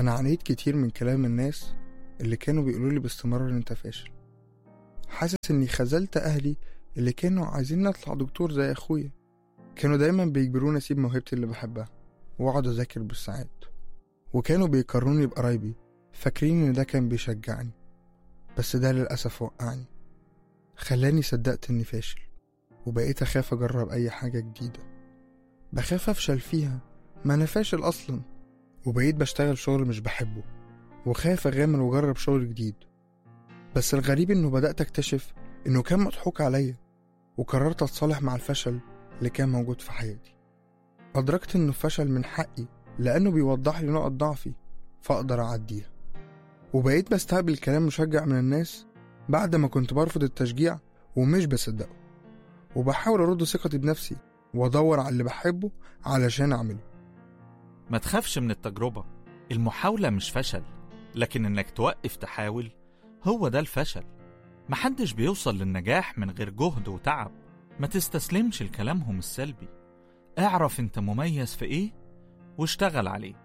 أنا عانيت كتير من كلام الناس اللي كانوا بيقولوا لي باستمرار إن أنت فاشل حاسس إني خذلت أهلي اللي كانوا عايزين أطلع دكتور زي أخويا كانوا دايما بيجبروني أسيب موهبتي اللي بحبها وأقعد أذاكر بالساعات وكانوا بيقارنوني بقرايبي فاكرين إن ده كان بيشجعني بس ده للأسف وقعني خلاني صدقت إني فاشل وبقيت أخاف أجرب أي حاجة جديدة بخاف أفشل فيها ما أنا فاشل أصلا وبقيت بشتغل شغل مش بحبه وخايف أغامر وأجرب شغل جديد بس الغريب إنه بدأت أكتشف إنه كان مضحوك عليا وقررت أتصالح مع الفشل اللي كان موجود في حياتي أدركت إنه فشل من حقي لأنه بيوضح لي نقط ضعفي فأقدر أعديها وبقيت بستقبل كلام مشجع من الناس بعد ما كنت برفض التشجيع ومش بصدقه وبحاول أرد ثقتي بنفسي وأدور على اللي بحبه علشان أعمله ما تخافش من التجربة المحاولة مش فشل لكن إنك توقف تحاول هو ده الفشل محدش بيوصل للنجاح من غير جهد وتعب ما تستسلمش لكلامهم السلبي اعرف انت مميز في ايه واشتغل عليه